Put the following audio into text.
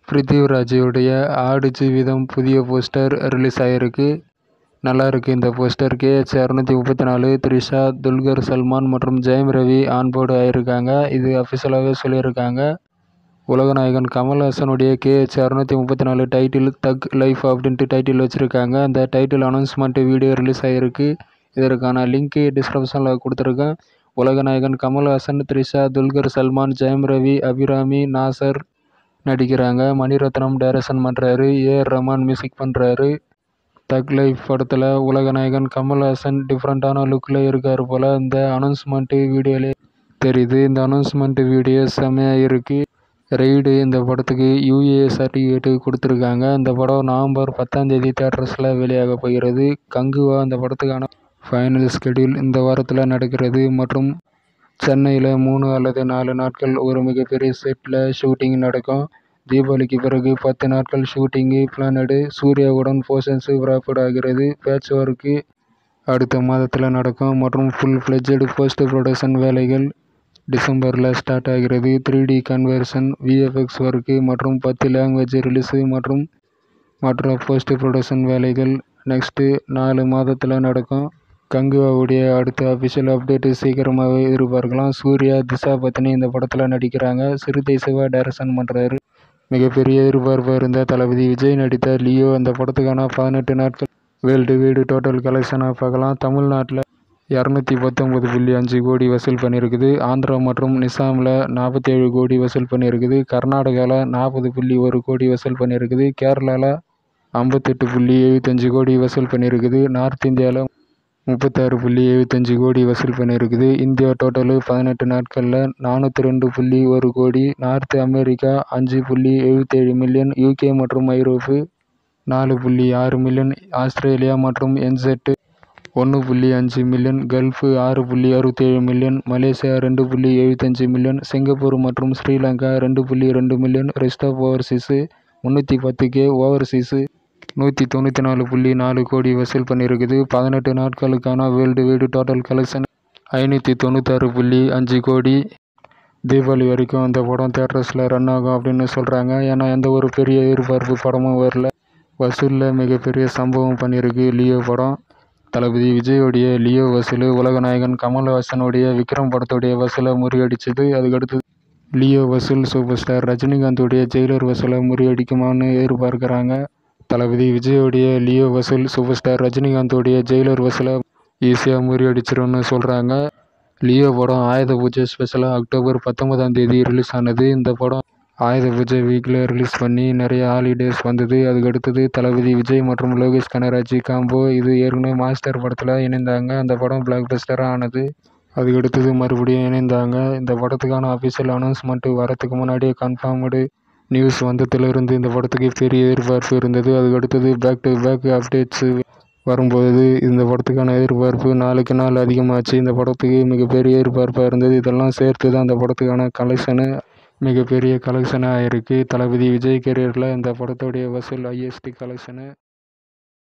பிருத்திவிராஜுடைய ஆடு ஜீவிதம் புதிய போஸ்டர் ரிலீஸ் ஆகிருக்கு நல்லா இருக்குது இந்த போஸ்டர் கேஹெச் இரநூத்தி முப்பத்தி நாலு த்ரிஷா துல்கர் சல்மான் மற்றும் ஜெயம் ரவி ஆன்போர்டு ஆகியிருக்காங்க இது அஃபிஷியலாகவே சொல்லியிருக்காங்க உலகநாயகன் கமல்ஹாசனுடைய கேஹெச் இரநூத்தி முப்பத்தி நாலு டைட்டில் தக் லைஃப் அப்படின்ட்டு டைட்டில் வச்சுருக்காங்க அந்த டைட்டில் அனௌன்ஸ்மெண்ட் வீடியோ ரிலீஸ் ஆகிருக்கு இதற்கான லிங்க்கு டிஸ்கிரிப்ஷனில் கொடுத்துருக்கேன் உலகநாயகன் கமல்ஹாசன் த்ரிஷா துல்கர் சல்மான் ஜெயம் ரவி அபிராமி நாசர் நடிக்கிறாங்க மணிரத்னம் டைரக்ஷன் பண்ணுறாரு ஏஆர் ரஹ்மான் மியூசிக் பண்ணுறாரு தக் லைஃப் படத்தில் உலகநாயகன் கமல்ஹாசன் டிஃப்ரெண்ட்டான லுக்கில் இருக்கார் போல் இந்த அனௌன்ஸ்மெண்ட்டு வீடியோலே தெரியுது இந்த அனௌன்ஸ்மெண்ட் வீடியோ செம்மையாக இருக்குது ரெய்டு இந்த படத்துக்கு யூஏ சர்டிஃபிகேட்டு கொடுத்துருக்காங்க இந்த படம் நவம்பர் பத்தாம் தேதி தேட்டர்ஸில் வெளியாக போகிறது கங்குவா இந்த படத்துக்கான ஃபைனல் ஸ்கெடியூல் இந்த வாரத்தில் நடக்கிறது மற்றும் சென்னையில் மூணு அல்லது நாலு நாட்கள் ஒரு மிகப்பெரிய செட்டில் ஷூட்டிங் நடக்கும் தீபாவளிக்கு பிறகு பத்து நாட்கள் ஷூட்டிங்கு பிளானடு சூர்யாவுடன் போர்ஷன்ஸு wrapped ஆகிறது பேட்ச் ஒர்க்கு அடுத்த மாதத்தில் நடக்கும் மற்றும் ஃபுல் ஃப்ளெட்ஜடு போஸ்ட் ப்ரொடக்ஷன் வேலைகள் டிசம்பரில் ஸ்டார்ட் ஆகிறது three D conversion VFX work மற்றும் பத்து லாங்குவேஜ் ரிலீஸு மற்றும் மற்ற போஸ்ட் ப்ரொடக்ஷன் வேலைகள் நெக்ஸ்ட்டு நாலு மாதத்தில் நடக்கும் கங்குவாவுடைய அடுத்த அஃபிஷியல் அப்டேட்டு சீக்கிரமாகவே எதிர்பார்க்கலாம் சூர்யா திஷா பத்னி இந்த படத்தில் நடிக்கிறாங்க சிறுத்தை சிவா டைரக்ஷன் பண்ணுறாரு மிகப்பெரிய எதிர்பார்ப்பு இருந்த தளபதி விஜய் நடித்த லியோ அந்த படத்துக்கான பதினெட்டு நாட்கள் வேர்ல்டு வீடு டோட்டல் கலெக்ஷனாக பார்க்கலாம் தமிழ்நாட்டில் இரநூத்தி பத்தொம்பது புள்ளி அஞ்சு கோடி வசூல் பண்ணியிருக்குது ஆந்திரா மற்றும் நிசாமில் நாற்பத்தேழு கோடி வசூல் பண்ணியிருக்குது கர்நாடகாவில் நாற்பது புள்ளி ஒரு கோடி வசூல் பண்ணியிருக்குது கேரளாவில் ஐம்பத்தெட்டு புள்ளி எழுபத்தஞ்சு கோடி வசூல் பண்ணியிருக்குது நார்த் இந்தியாவில் முப்பத்தாறு புள்ளி எழுபத்தஞ்சு கோடி வசூல் பண்ணியிருக்குது இந்தியா டோட்டலு பதினெட்டு நாட்களில் நானூற்றி ரெண்டு புள்ளி ஒரு கோடி நார்த் அமெரிக்கா அஞ்சு புள்ளி எழுபத்தேழு மில்லியன் யூகே மற்றும் ஐரோப்பு நாலு புள்ளி ஆறு மில்லியன் ஆஸ்திரேலியா மற்றும் என்செட்டு ஒன்று புள்ளி அஞ்சு மில்லியன் கல்ஃபு ஆறு புள்ளி அறுபத்தேழு மில்லியன் மலேசியா ரெண்டு புள்ளி எழுபத்தஞ்சு மில்லியன் சிங்கப்பூர் மற்றும் ஸ்ரீலங்கா ரெண்டு புள்ளி ரெண்டு மில்லியன் ரெஸ்ட் ஆஃப் ஓவர்சீஸு முந்நூற்றி பத்து கே ஓவர்சீஸு நூற்றி தொண்ணூற்றி நாலு புள்ளி நாலு கோடி வசூல் பண்ணியிருக்குது பதினெட்டு நாட்களுக்கான வேர்ல்டு வீடு டோட்டல் கலெக்ஷன் ஐநூற்றி தொண்ணூத்தாறு புள்ளி அஞ்சு கோடி தீபாவளி வரைக்கும் அந்த படம் தேட்டர்ஸில் ரன் ஆகும் அப்படின்னு சொல்கிறாங்க ஏன்னா எந்த ஒரு பெரிய எதிர்பார்ப்பு படமும் வரல வசூலில் மிகப்பெரிய சம்பவம் பண்ணியிருக்கு லியோ படம் தளபதி விஜயோடைய லியோ வசூல் உலகநாயகன் கமல்ஹாசனுடைய விக்ரம் படத்துடைய வசூலை முறியடிச்சது அதுக்கடுத்து லியோ வசூல் சூப்பர் ஸ்டார் ரஜினிகாந்துடைய ஜெயிலர் வசூலை முறியடிக்குமான்னு எதிர்பார்க்குறாங்க தளபதி விஜயோடைய லியோ வசூல் சூப்பர் ஸ்டார் ரஜினிகாந்தோடைய ஜெயிலர் வசூலை ஈஸியாக முறியடிச்சிரும்னு சொல்கிறாங்க லியோ படம் ஆயுத பூஜை ஸ்பெஷலாக அக்டோபர் பத்தொன்பதாம் தேதி ரிலீஸ் ஆனது இந்த படம் ஆயுத பூஜை வீக்கில் ரிலீஸ் பண்ணி நிறைய ஹாலிடேஸ் வந்தது அதுக்கடுத்தது தளபதி விஜய் மற்றும் லோகேஷ் கனராஜ் காம்போ இது ஏற்கனவே மாஸ்டர் படத்தில் இணைந்தாங்க அந்த படம் பிளாக் பஸ்டராக ஆனது அதுக்கடுத்தது மறுபடியும் இணைந்தாங்க இந்த படத்துக்கான அஃபிஷியல் அனௌன்ஸ்மெண்ட்டு வரத்துக்கு முன்னாடியே கன்ஃபார்ம்டு நியூஸ் வந்ததுலேருந்து இந்த படத்துக்கு பெரிய எதிர்பார்ப்பு இருந்தது அதுக்கடுத்தது பேக் டு பேக் அப்டேட்ஸு வரும்போது இந்த படத்துக்கான எதிர்பார்ப்பு நாளுக்கு நாள் அதிகமாச்சு இந்த படத்துக்கு மிகப்பெரிய எதிர்பார்ப்பாக இருந்தது இதெல்லாம் சேர்த்து தான் இந்த படத்துக்கான கலெக்ஷனு மிகப்பெரிய கலெக்ஷனாக இருக்குது தளபதி விஜய் கெரியரில் இந்த படத்துடைய வசூல் ஹையஸ்ட் கலெக்ஷனு